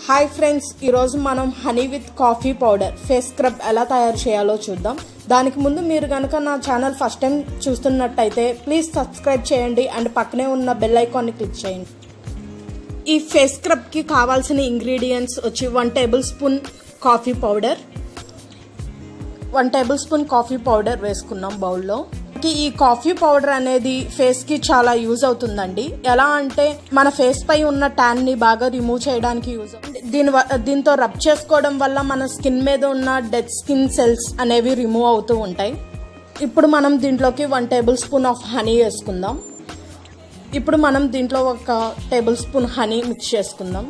hi friends ఈరోజు మనం honey with coffee powder face scrub ఎలా తయారు చేయాలో చూద్దాం దానికి ముందు మీరు కనుక నా ఛానల్ ఫస్ట్ టైం చూస్తున్నట్టయితే ప్లీజ్ సబ్స్క్రైబ్ చేయండి అండ్ పక్కనే ఉన్న బెల్ ఐకాన్ని క్లిక్ చేయండి ఈ ఫేస్ స్క్రబ్కి కావాల్సిన ఇంగ్రీడియంట్స్ వచ్చి one tablespoon coffee powder one tablespoon coffee powder వేసుకున్నాం బౌల్లో ఈ కాఫీ పౌడర్ అనేది ఫేస్ కి చాలా యూజ్ అవుతుందండి ఎలా అంటే మన ఫేస్ పై ఉన్న ట్యాన్ ని బాగా రిమూవ్ చేయడానికి యూజ్ అవుతుంది దీని వ- దీంతో రబ్ చేసుకోవడం వల్ల మన స్కిన్ మీద ఉన్న డెడ్ స్కిన్ సెల్స్ అనేవి రిమూవ్ అవుతూ ఉంటాయి ఇప్పుడు మనం దీంట్లోకి one tablespoon of honey వేసుకుందాం ఇప్పుడు మనం దీంట్లో ఒక టేబుల్ స్పూన్ హనీ మిక్స్ చేసుకుందాం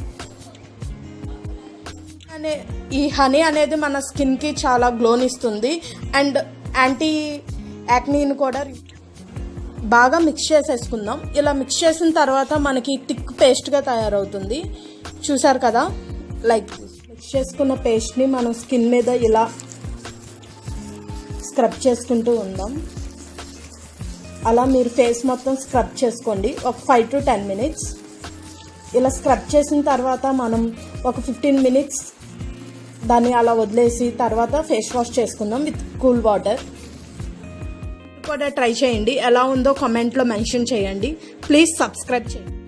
అనే ఈ హనీ అనేది మన స్కిన్ కి చాలా గ్లోన్ ఇస్తుంది అండ్ యాంటీ యాక్నీని కూడా బాగా మిక్స్ చేసేసుకుందాం ఇలా మిక్స్ చేసిన తర్వాత మనకి థిక్ పేస్ట్గా తయారవుతుంది చూసారు కదా లైక్ మిక్స్ చేసుకున్న పేస్ట్ని మనం స్కిన్ మీద ఇలా స్క్రబ్ చేసుకుంటూ ఉందాం అలా మీరు ఫేస్ మొత్తం స్క్రబ్ చేసుకోండి ఒక ఫైవ్ టు టెన్ మినిట్స్ ఇలా స్క్రబ్ చేసిన తర్వాత మనం ఒక ఫిఫ్టీన్ మినిట్స్ దాన్ని అలా వదిలేసి తర్వాత ఫేస్ వాష్ చేసుకుందాం విత్ కూల్ వాటర్ కూడా ట్రై చేయండి ఎలా ఉందో కామెంట్లో మెన్షన్ చేయండి ప్లీజ్ సబ్స్క్రైబ్ చేయండి